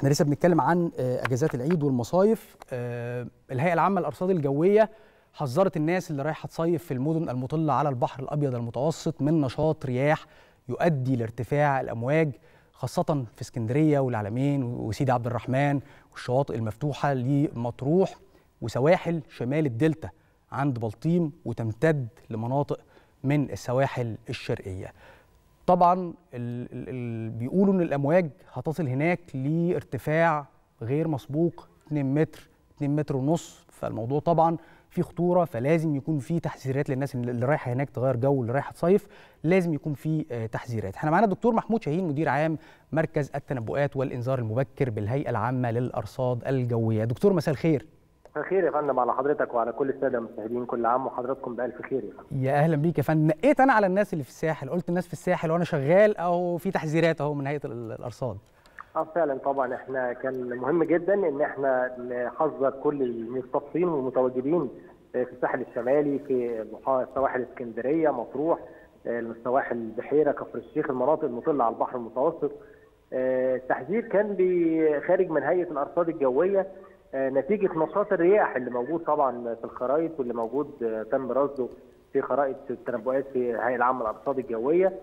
احنا لسه بنتكلم عن اجازات العيد والمصايف الهيئه العامه للارصاد الجويه حذرت الناس اللي رايحه تصيف في المدن المطله على البحر الابيض المتوسط من نشاط رياح يؤدي لارتفاع الامواج خاصه في اسكندريه والعلمين وسيدي عبد الرحمن والشواطئ المفتوحه لمطروح وسواحل شمال الدلتا عند بلطيم وتمتد لمناطق من السواحل الشرقيه طبعا ال ال بيقولوا ان الامواج هتصل هناك لارتفاع غير مسبوق 2 متر 2 متر ونص فالموضوع طبعا في خطوره فلازم يكون في تحذيرات للناس اللي رايحه هناك تغير جو اللي رايحه تصيف لازم يكون في تحذيرات احنا معانا الدكتور محمود شاهين مدير عام مركز التنبؤات والانذار المبكر بالهيئه العامه للارصاد الجويه دكتور مساء الخير مساء الخير يا فندم على حضرتك وعلى كل الساده المشاهدين كل عام وحضراتكم بالف خير يا فندم يا اهلا بيك يا فندم نقيت انا على الناس اللي في الساحل قلت الناس في الساحل وانا شغال او في تحذيرات اهو من هيئه الارصاد اه فعلا طبعا احنا كان مهم جدا ان احنا نحذر كل المستفيضين والمتواجدين في الساحل الشمالي في سواحل اسكندريه مطروح السواحل البحيره كفر الشيخ المناطق المطله على البحر المتوسط التحذير كان خارج من هيئه الارصاد الجويه نتيجه نشاط الرياح اللي موجود طبعا في الخرائط واللي موجود تم رصده في خرائط التنبؤات في الهيئه العامه للارصاد الجويه.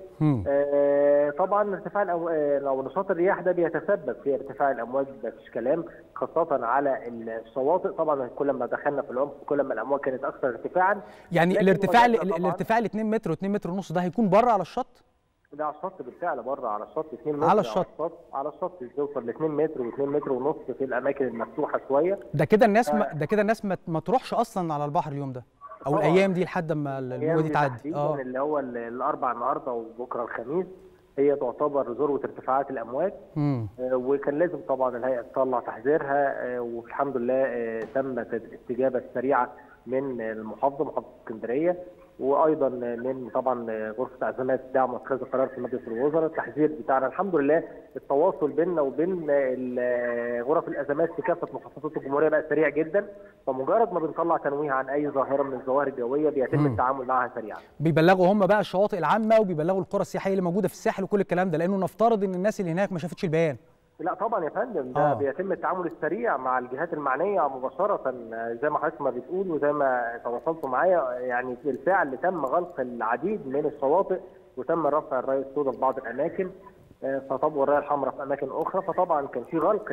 آه طبعا ارتفاع او نشاط الرياح ده بيتسبب في ارتفاع الامواج ده مفيش كلام خاصه على الشواطئ طبعا كل ما دخلنا في العمق كل ما الامواج كانت اكثر ارتفاعا. يعني الارتفاع الارتفاع ال 2 متر و2 متر ونص ده هيكون بره على الشط؟ ده على الشط بالفعل بره على الشط 2 متر على الشط على الشط على الشط بيوصل ل 2 متر و2 متر ونص في الاماكن المفتوحه شويه ده كده الناس ما ده كده الناس ما, ما تروحش اصلا على البحر اليوم ده او طبعا. الايام دي لحد ما الموجه دي تعدي اه اللي هو الاربع النهارده وبكره الخميس هي تعتبر ذروه ارتفاعات الامواج آه وكان لازم طبعا الهيئه تطلع تحذيرها آه والحمد لله آه تمت الاستجابه السريعه من المحافظه محافظه اسكندريه وايضا من طبعا غرفه ازمات دعم واتخاذ القرار في مجلس الوزراء التحذير بتاعنا الحمد لله التواصل بيننا وبين غرف الازمات في كافه محافظات الجمهوريه بقى سريع جدا فمجرد ما بنطلع تنويه عن اي ظاهره من الظواهر الجويه بيتم التعامل معها سريعا. بيبلغوا هم بقى الشواطئ العامه وبيبلغوا القرى السياحيه اللي موجوده في الساحل وكل الكلام ده لانه نفترض ان الناس اللي هناك ما شافتش البيان. لا طبعا يا فندم ده آه. بيتم التعامل السريع مع الجهات المعنيه مباشره زي ما حضرتك ما بتقول وزي ما تواصلتوا معايا يعني بالفعل تم غلق العديد من الشواطئ وتم رفع الرايه السوداء في بعض الاماكن فطب والرايه الحمراء في اماكن اخرى فطبعا كان في غلق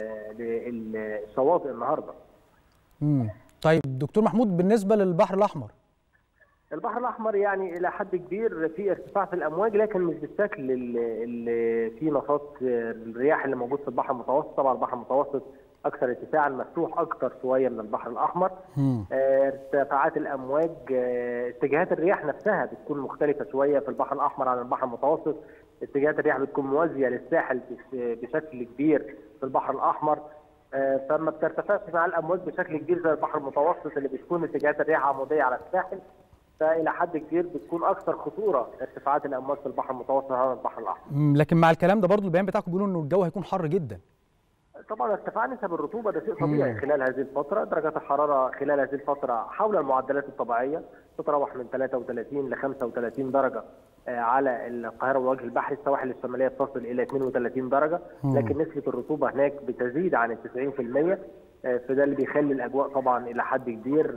للشواطئ النهارده. امم طيب دكتور محمود بالنسبه للبحر الاحمر البحر الاحمر يعني الى حد كبير في ارتفاع في الامواج لكن مش بالشكل اللي في نشاط الرياح اللي موجود في البحر المتوسط طبعا البحر المتوسط اكثر ارتفاعا مفتوح اكثر شويه من البحر الاحمر ارتفاعات الامواج اتجاهات الرياح نفسها بتكون مختلفه شويه في البحر الاحمر عن البحر المتوسط اتجاهات الرياح بتكون موازيه للساحل بشكل كبير في البحر الاحمر فما بترتفعش مع الامواج بشكل كبير زي البحر المتوسط اللي بتكون اتجاهات الرياح عموديه على الساحل فالى حد كبير بتكون اكثر خطوره ارتفاعات الامواج في البحر المتوسط عن البحر الاحمر. لكن مع الكلام ده برضو البيان بتاعكم بيقولوا انه الجو هيكون حر جدا. طبعا ارتفاع نسب الرطوبه ده شيء طبيعي مم. خلال هذه الفتره، درجات الحراره خلال هذه الفتره حول المعدلات الطبيعيه تتراوح من 33 ل 35 درجه على القاهره والوجه البحري، السواحل الشماليه تصل الى 32 درجه، مم. لكن نسبه الرطوبه هناك بتزيد عن ال 90%. فده اللي بيخلي الاجواء طبعا الى حد كبير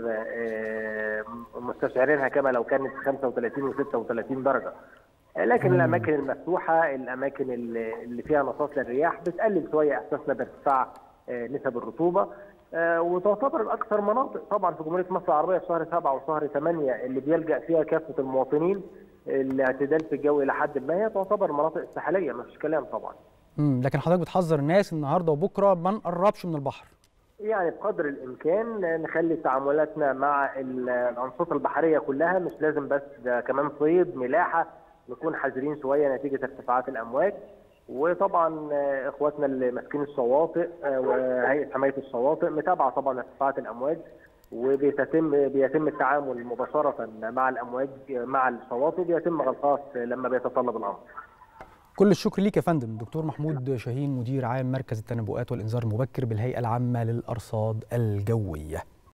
مستشعرينها كما لو كانت 35 و36 درجه. لكن الاماكن المفتوحه الاماكن اللي فيها نشاط للرياح بتقلل شويه احساسنا بارتفاع نسب الرطوبه وتعتبر الاكثر مناطق طبعا في جمهوريه مصر العربيه في شهر 7 وشهر 8 اللي بيلجا فيها كافه المواطنين الاعتدال في الجو الى حد ما هي تعتبر مناطق ساحليه ما فيش كلام طبعا. امم لكن حضرتك بتحذر الناس النهارده وبكره ما نقربش من البحر. يعني بقدر الامكان نخلي تعاملاتنا مع الانشطه البحريه كلها مش لازم بس ده كمان صيد ملاحه نكون حذرين شويه نتيجه ارتفاعات الامواج وطبعا اخواتنا اللي ماسكين الشواطئ وهيئه حمايه الشواطئ متابعه طبعا ارتفاعات الامواج وبيتم بيتم التعامل مباشره مع الامواج مع الشواطئ بيتم غلقها لما بيتطلب الامر. كل الشكر ليك يا فندم دكتور محمود شاهين مدير عام مركز التنبؤات والانذار المبكر بالهيئه العامه للارصاد الجويه